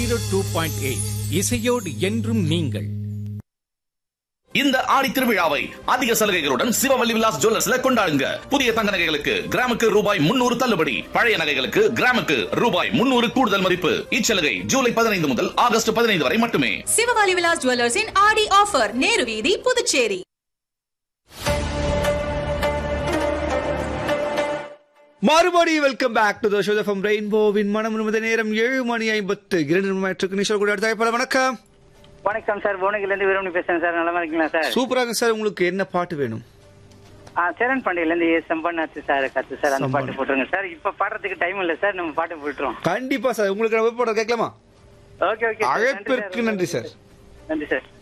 Zero two point eight இசையோடு என்றும் நீங்கள் இந்த ஆடி திருவிழாவை அதிக சலுகைகளுடன் சிவவல்லி விலாஸ் ஜுவல்லர்ஸ்ல கொண்டாடுங்க புதிய தங்க நகைகளுக்கு கிராமுக்கு ரூபாய் முன்னூறு தள்ளுபடி பழைய நகைகளுக்கு கிராமுக்கு ரூபாய் முன்னூறு கூடுதல் மதிப்பு இச்சலுகை ஜூலை பதினைந்து முதல் ஆகஸ்ட் பதினைந்து வரை மட்டுமே சிவகாலி விலாஸ் ஜுவல்லர்ஸின் ஆடி ஆஃபர் நேரு வீதி புதுச்சேரி மறுபடியும் welcome back to the show from ரெயின்போவின் மனம் நிமிட நேரம் ஏழு மணி ஐம்பத்து இரண்டு நிமிடத்துக்கு நிஷா கூட அடுத்த பல வணக்கம் வணக்கம் சார் புவனகில இருந்து வீரமணி பேசுறேன் சார் நலமா இருக்கீங்களா சார் சூப்பராக சார் உங்களுக்கு என்ன பாட்டு வேணும் ஆ சேரன் பாண்டியில இருந்து ஏ செம்பன்னாச்சு சார் கத்து சார் அந்த பாட்டு போட்டுருங்க சார் இப்ப பாடுறதுக்கு டைம் இல்ல சார் நம்ம பாட்டு போட்டுருவோம் கண்டிப்பா சார் உங்களுக்கு நம்ம போட கேட்கலாமா ஓகே ஓகே சார். அழைப்பிற்கு நன்றி சார் நன்றி சார்